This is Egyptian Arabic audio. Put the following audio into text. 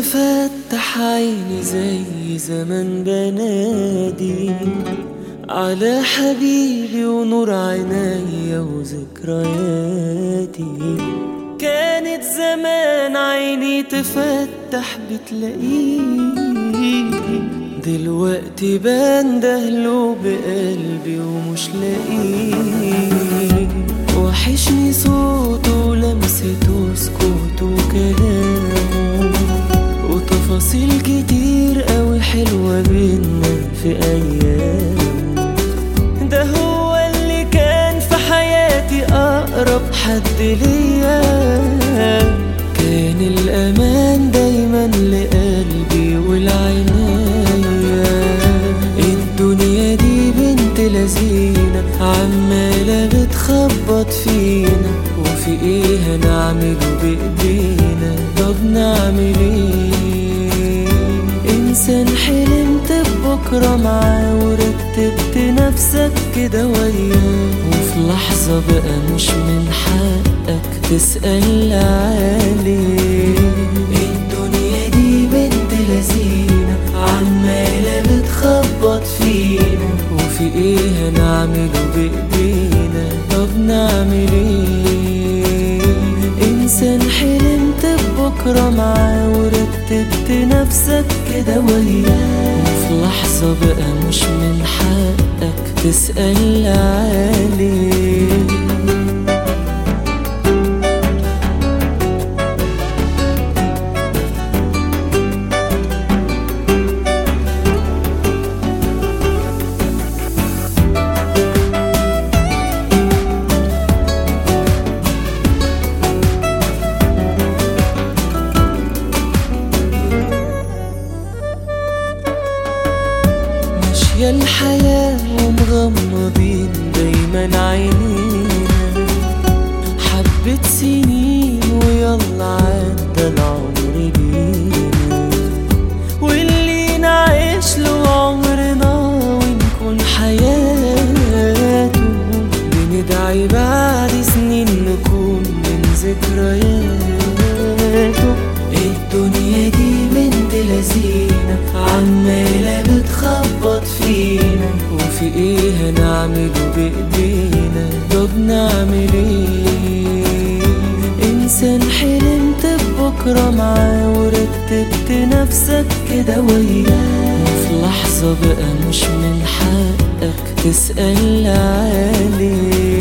بفتح عيني زي زمان بنادي على حبيبي ونور عينيا وذكرياتي كانت زمان عيني تفتح بتلاقيه دلوقتي بندهله بقلبي ومش لاقيه وحشني صوته ولمسته سكوته وكلامه وتفاصيل كتير قوي حلوة بينا في أيام ده هو اللي كان في حياتي أقرب حد ليا كان الأمان دايما لقلبي والعناية الدنيا دي بنت لذينة عمالة بتخبط فينا وفي ايه هنعمله بإيدينا طب نعمل ايه انسان حلمت ببكرة معاه ورتبت نفسك كده وياه وفي لحظة بقى مش من حقك تسأل عليه الدنيا دي بنت لذينة عمالة بتخبط فينا وفي ايه هنعمله بإيدينا طب نعمل ايه انسان حلمت ببكرة معاه ورتبت نفسك كده وياه وفي لحظة بقى مش من حقك تسأل عليه ماشية الحياة ومغمضين دايما عينينا حبة سنين ويلا عدى العمر بينا واللي نعيش له عمرنا ونكون حياته بندعي بعد سنين نكون من ذكرياته الدنيا دي بنت لذينة عمالة بتخبط فينا وفي ايه هنعمله بإيدينا طب نعمل ايه انسان حلمت ببكرة معاه ورتبت نفسك كده وياه وفي لحظة بقى مش من حقك تسأل عليه